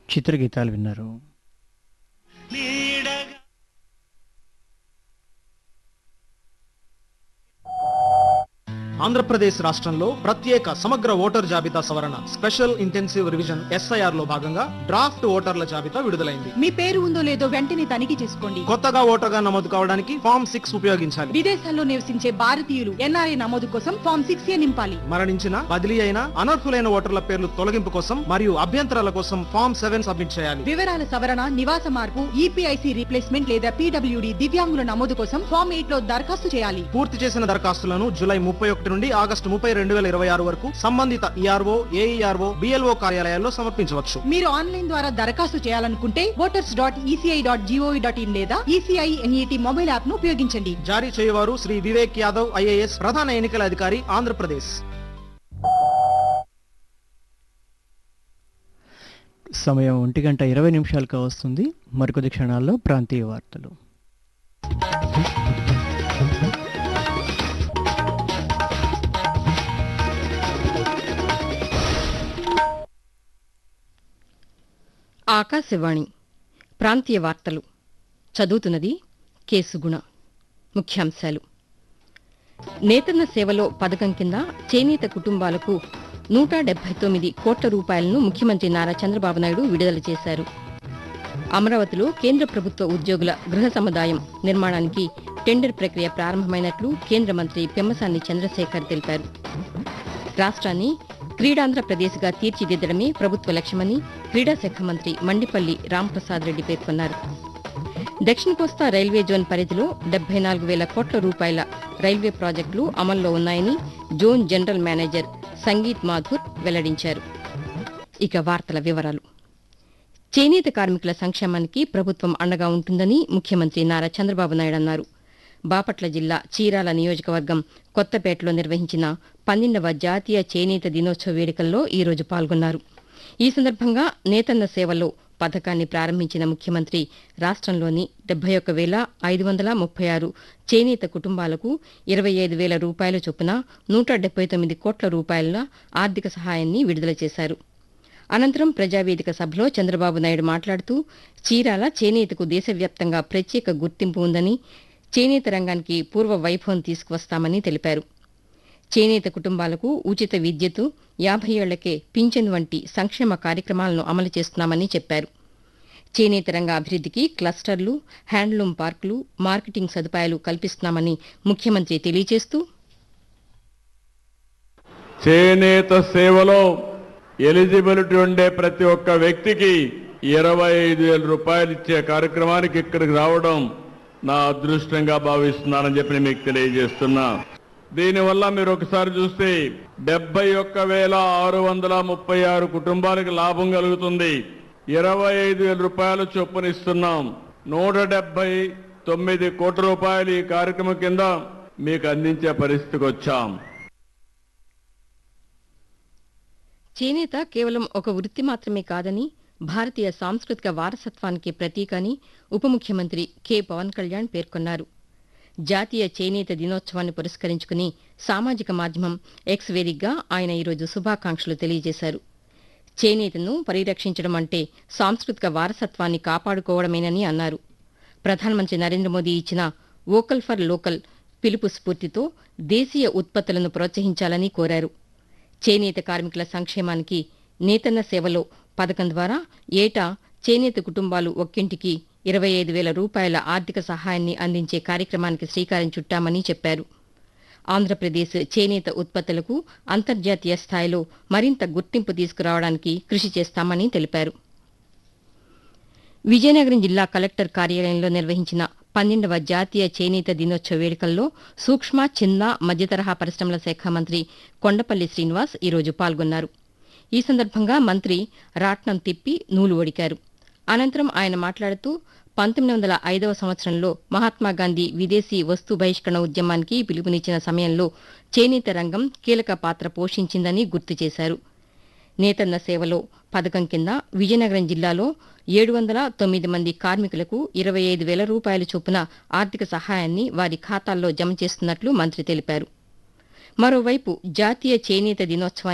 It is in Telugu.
చిత్రగీతాలు విన్నారు ఆంధ్రప్రదేశ్ రాష్ట్రంలో ప్రత్యేక సమగ్ర ఓటర్ జాబితా సవరణ స్పెషల్ ఇంటెన్సివ్ రివిజన్ ఎస్ఐఆర్ లో భాగంగా డ్రాఫ్ట్ ఓటర్ల జాబితా విడుదలైంది మీ పేరు ఉందో లేదో వెంటనే తనిఖీ చేసుకోండి కొత్తగా ఓటర్గా నమోదు కావడానికి ఫామ్ సిక్స్ ఉపయోగించాలి విదేశాల్లో నివసించే భారతీయులు ఎన్ఆర్ఐ నమోదు కోసం ఫామ్ సిక్స్ ఏ నింపాలి మరణించిన బదిలీ అయిన అనర్హులైన ఓటర్ల పేర్లు తొలగింపు కోసం మరియు అభ్యంతరాల కోసం ఫామ్ సెవెన్ సబ్మిట్ చేయాలి వివరాల సవరణ నివాస మార్పు ఈపీఐసి రీప్లేస్మెంట్ లేదా పీడబ్ల్యూడి దివ్యాంగుల నమోదు కోసం ఫామ్ ఎయిట్ లో దరఖాస్తు చేయాలి పూర్తి చేసిన దరఖాస్తులను జూలై ముప్పై ఒకటి నుండి ఆగస్టు ముప్పై రెండు వేల ఇరవై ఆరు వరకు సంబంధిత ఈఆర్ఓ ఏఈఆర్ఓ బిఎల్ఓ కార్యాలయాల్లో సమర్పించవచ్చు మీరు ఆన్లైన్ ద్వారా దరఖాస్తు చేయాలనుకుంటే voters dot ECI dot GOV dot in లేదా ఈసీఐ ఎన్ఈటి మొబైల్ యాప్ ను ఉపయోగించండి జారీ చేయవారు శ్రీ వివేక్ యాదవ్ ఐఏఎస్ ప్రధాన ఎన్నికల అధికారి ఆంధ్రప్రదేశ్ సమయం ఒంటి గంట ఇరవై నిమిషాలుగా వస్తుంది మరికొద్ది క్షణాల్లో ప్రాంతీయ వార్తలు ఆకాశవాణి ప్రాంతీయ వార్తలు చదువుతున్నది కేసుగుణ ముఖ్యాంశాలు నేతన్న సేవలో పథకం కింద చేనేత కుటుంబాలకు నూట డెబ్బై తొమ్మిది కోట్ల రూపాయలను ముఖ్యమంత్రి నారా చంద్రబాబు నాయుడు విడుదల చేశారు అమరావతిలో కేంద్ర ప్రభుత్వ ఉద్యోగుల గృహ సముదాయం నిర్మాణానికి టెండర్ ప్రక్రియ ప్రారంభమైనట్లు కేంద్ర మంత్రి పెమ్మసాని చంద్రశేఖర్ తెలిపారు రాష్ట్రాన్ని క్రీడాంధ్రప్రదేశ్గా తీర్చిదిద్దడమే ప్రభుత్వ లక్ష్యమని క్రీడా శాఖ మంత్రి మండిపల్లి రాంప్రసాద్ రెడ్డి పేర్కొన్నారు దక్షిణ కోస్తా రైల్వే జోన్ పరిధిలో డెబ్బై నాలుగు వేల కోట్ల రూపాయల రైల్వే ప్రాజెక్టులు అమల్లో ఉన్నాయని zone general manager Sangeet Mathur వెల్లడించారు ఇక వార్తల వివరాలు చేనేత కార్మికుల సంక్షేమానికి ప్రభుత్వం అండగా ఉంటుందని ముఖ్యమంత్రి నారా చంద్రబాబు నాయుడు అన్నారు బాపట్ల జిల్లా చీరాల నియోజకవర్గం కొత్తపేటలో నిర్వహించిన పన్నెండవ జాతీయ చేనేత దినోత్సవ వేడుకల్లో ఈ రోజు పాల్గొన్నారు ఈ సందర్భంగా నేతన్న సేవలో పథకాన్ని ప్రారంభించిన ముఖ్యమంత్రి రాష్ట్రంలోని డెబ్బై ఒక్క వేల ఐదు వందల ముప్పై ఆరు చేనేత కుటుంబాలకు ఇరవై ఐదు వేల రూపాయల చొప్పున నూట డెబ్బై తొమ్మిది కోట్ల రూపాయల ఆర్థిక సహాయాన్ని విడుదల చేశారు అనంతరం ప్రజావేదిక సభలో చంద్రబాబు నాయుడు మాట్లాడుతూ చీరాల చేనేతకు దేశవ్యాప్తంగా ప్రత్యేక గుర్తింపు ఉందని చేనేత రంగానికి పూర్వ వైభవం తీసుకువస్తామని తెలిపారు చేనేత కుటుంబాలకు ఉచిత విద్యుత్ యాభై ఏళ్లకే పింఛన్ వంటి సంక్షేమ కార్యక్రమాలను అమలు చేస్తున్నామని చెప్పారు చేనేత రంగ అభివృద్ధికి క్లస్టర్లు హ్యాండ్లూమ్ పార్కులు మార్కెటింగ్ సదుపాయాలు కల్పిస్తున్నామని ముఖ్యమంత్రి తెలియజేస్తూ చేనేత సేవలో ఎలిజిబిలిటీ ఉండే ప్రతి ఒక్క వ్యక్తికి ఇరవై ఐదు వేల రూపాయలు ఇచ్చే కార్యక్రమానికి ఇక్కడికి రావడం నా అదృష్టంగా భావిస్తున్నానని చెప్పి నేను మీకు తెలియజేస్తున్నా దీనివల్ల మీరు ఒకసారి చూస్తే డెబ్బై ఒక్క వేల ఆరు వందల ముప్పై ఆరు కుటుంబాలకు లాభం కలుగుతుంది ఇరవై ఐదు వేల రూపాయలు చొప్పున ఇస్తున్నాం నూట డెబ్బై తొమ్మిది కోట్ల రూపాయలు ఈ కార్యక్రమం కింద మీకు అందించే పరిస్థితికి వచ్చాం చేనేత కేవలం ఒక వృత్తి మాత్రమే కాదని భారతీయ సాంస్కృతిక వారసత్వానికి ప్రతీక అని ఉప ముఖ్యమంత్రి కె పవన్ కళ్యాణ్ పేర్కొన్నారు జాతీయ చేనేత దినోత్సవాన్ని పురస్కరించుకుని సామాజిక మాధ్యమం ఎక్స్ వేదికగా ఆయన ఈరోజు శుభాకాంక్షలు తెలియజేశారు చేనేతను పరిరక్షించడం అంటే సాంస్కృతిక వారసత్వాన్ని కాపాడుకోవడమేనని అన్నారు ప్రధానమంత్రి నరేంద్ర మోదీ ఇచ్చిన వోకల్ ఫర్ లోకల్ పిలుపు స్ఫూర్తితో దేశీయ ఉత్పత్తులను ప్రోత్సహించాలని కోరారు చేనేత కార్మికుల సంక్షేమానికి నేతన్న సేవలో పథకం ద్వారా ఏటా చేనేత కుటుంబాలు ఒక్కింటికి ఇరవై ఐదు వేల రూపాయల ఆర్థిక సహాయాన్ని అందించే కార్యక్రమానికి శ్రీకారం చుట్టామని చెప్పారు ఆంధ్రప్రదేశ్ చేనేత ఉత్పత్తులకు అంతర్జాతీయ స్థాయిలో మరింత గుర్తింపు తీసుకురావడానికి కృషి చేస్తామని తెలిపారు విజయనగరం జిల్లా కలెక్టర్ కార్యాలయంలో నిర్వహించిన పన్నెండవ జాతీయ చేనేత దినోత్సవ వేడుకల్లో సూక్ష్మ చిన్న మధ్యతరహా పరిశ్రమల శాఖ మంత్రి కొండపల్లి శ్రీనివాస్ ఈరోజు పాల్గొన్నారు ఈ సందర్భంగా మంత్రి రాట్నం తిప్పి నూలు ఒడికారు అనంతరం ఆయన మాట్లాడుతూ పంతొమ్మిది వందల ఐదవ సంవత్సరంలో మహాత్మాగాంధీ విదేశీ వస్తు బహిష్కరణ ఉద్యమానికి పిలుపునిచ్చిన సమయంలో చేనేత రంగం కీలక పాత్ర పోషించిందని గుర్తు చేశారు నేతన్న సేవలో పథకం కింద విజయనగరం జిల్లాలో ఏడు వందల తొమ్మిది మంది కార్మికులకు ఇరవై ఐదు వేల రూపాయల చొప్పున ఆర్థిక సహాయాన్ని వారి ఖాతాల్లో జమ చేస్తున్నట్లు మంత్రి తెలిపారు మరోవైపు జాతీయ చేనేత దినోత్సవాన్ని